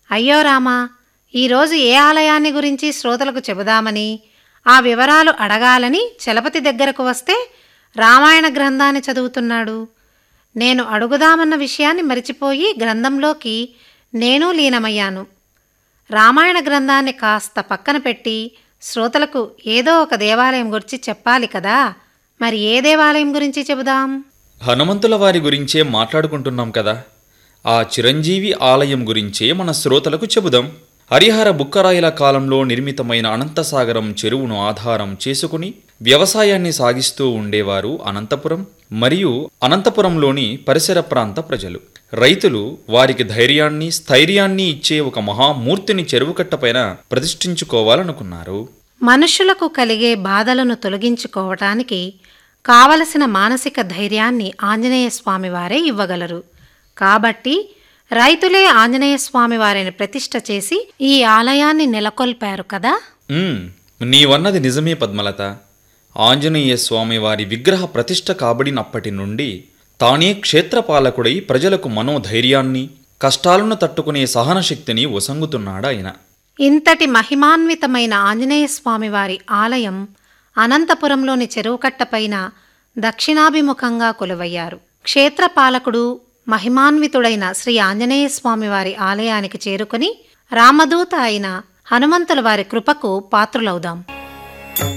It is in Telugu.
అయ్యో రామా ఈరోజు ఏ ఆలయాన్ని గురించి శ్రోతలకు చెబుదామని ఆ వివరాలు అడగాలని చలపతి దగ్గరకు వస్తే రామాయణ గ్రంథాన్ని చదువుతున్నాడు నేను అడుగుదామన్న విషయాన్ని మరిచిపోయి గ్రంథంలోకి నేను లీనమయ్యాను రామాయణ గ్రంథాన్ని కాస్త పక్కన పెట్టి శ్రోతలకు ఏదో ఒక దేవాలయం గురించి చెప్పాలి కదా మరి ఏ దేవాలయం గురించి చెబుదాం హనుమంతుల వారి గురించే మాట్లాడుకుంటున్నాం కదా ఆ చిరంజీవి ఆలయం గురించే మన శ్రోతలకు చెబుదాం హరిహర బుక్కరాయల కాలంలో నిర్మితమైన అనంతసాగరం చెరువును ఆధారం చేసుకుని వ్యవసాయాన్ని సాగిస్తూ ఉండేవారు అనంతపురం మరియు అనంతపురంలోని పరిసర ప్రాంత ప్రజలు రైతులు వారికి ధైర్యాన్ని స్థైర్యాన్ని ఇచ్చే ఒక మహామూర్తిని చెరువుకట్టపైన ప్రతిష్ఠించుకోవాలనుకున్నారు మనుషులకు కలిగే బాధలను తొలగించుకోవటానికి కావలసిన మానసిక ధైర్యాన్ని ఆంజనేయ స్వామి వారే ఇవ్వగలరు కాబట్టి రైతులే ఆంజనేయ స్వామి వారిని ప్రతిష్ఠ చేసి ఈ ఆలయాన్ని నెలకొల్పారు కదా ఉమ్, నీవన్నది నిజమే పద్మలత ఆంజనేయ స్వామి వారి విగ్రహ ప్రతిష్ఠ కాబడినప్పటి నుండి తానే క్షేత్రపాలకుడై ప్రజలకు మనోధైర్యాన్ని కష్టాలను తట్టుకునే సహనశక్తిని ఒసంగుతున్నాడాయన ఇంతటి మహిమాన్వితమైన ఆంజనేయ స్వామి వారి ఆలయం అనంతపురంలోని చెరువుకట్టపైన దక్షిణాభిముఖంగా కొలువయ్యారు క్షేత్రపాలకుడు మహిమాన్వితుడైన శ్రీ ఆంజనేయ స్వామి వారి ఆలయానికి చేరుకుని రామదూత అయిన హనుమంతుల వారి కృపకు పాత్రులవుదాం